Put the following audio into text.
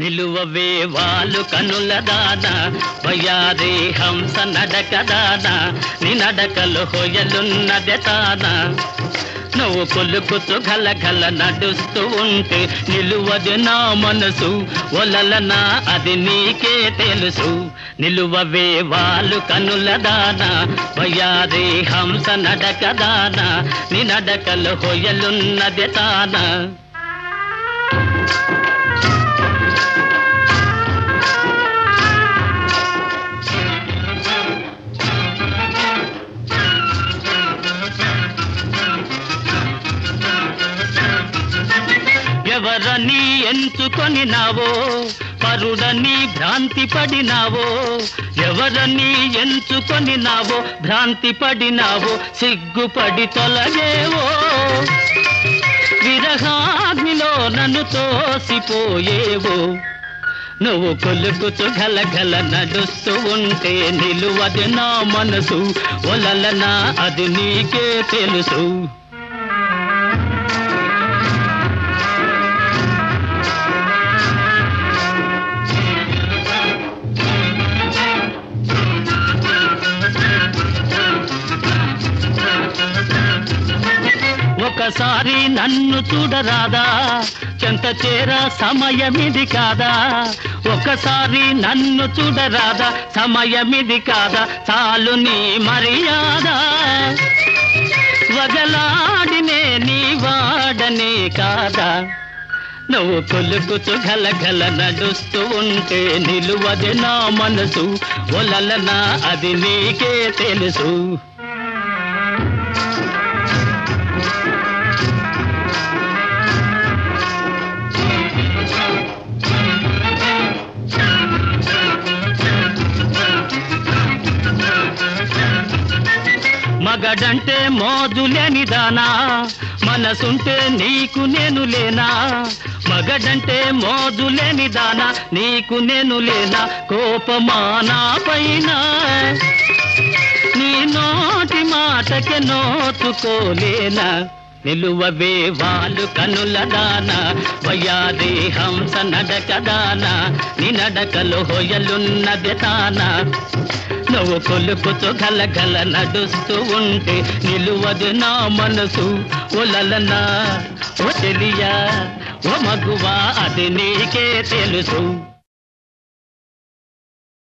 నిలువవే వాళ్ళు కనుల దాన వయారే హంస నడక దాన నీ నడకలు హొయలున్నదే తాన నువ్వు కొలుకుతూ గల గల నడుస్తూ ఉంటే నిలువది నా మనసు ఒలలనా అది నీకే తెలుసు నిలువవే వాళ్ళు కనుల దాన వయారే హంస నడక దాన నీ నడకలు హొయలున్నదే తానా ఎవరని ఎంచుకొని నావో పరుడని భ్రాంతి పడినావో ఎవరని ఎంచుకొని నావో భ్రాంతి పడినావో సిగ్గుపడి తొలగేవో విరహాగ్నిలో నన్ను తోసిపోయేవో నువ్వు కొలుకుతూ గలగల నడుస్తూ ఉంటే నిలువది నా మనసు ఒలలనా అది నీకే తెలుసు ఒకసారి నన్ను చూడరాదా చెంత చేర సమయమిది కాదా ఒకసారి నన్ను చూడరాదా సమయమిది కాదా చాలు నీ మర్యాద వగలాడినే నీ వాడనే కాదా నువ్వు కొలుకుతూ గలగల నడుస్తూ ఉంటే నిలువది నా మనసు ఒలలనా అది నీకే తెలుసు మగడంటే మోజులేని దానా మనసుంటే నీకు నేను లేనా మగడంటే మోజులేని దానా నీకు నేను లేనా కోపమానా పైన నీ నోటి మాటకి నోచుకోలేనా నిలువవే వాళ్ళు కనుల దాన వయారే హంస నడక దాన నీ నడకలో హొయలున్నది తానా నువ్వు కొలుకుతూ గలగల నడుస్తూ ఉంటే నిలువదు నా మనసు ఒలలనా ఓ తెలియా ఓ మగువా అది నీకే తెలుసు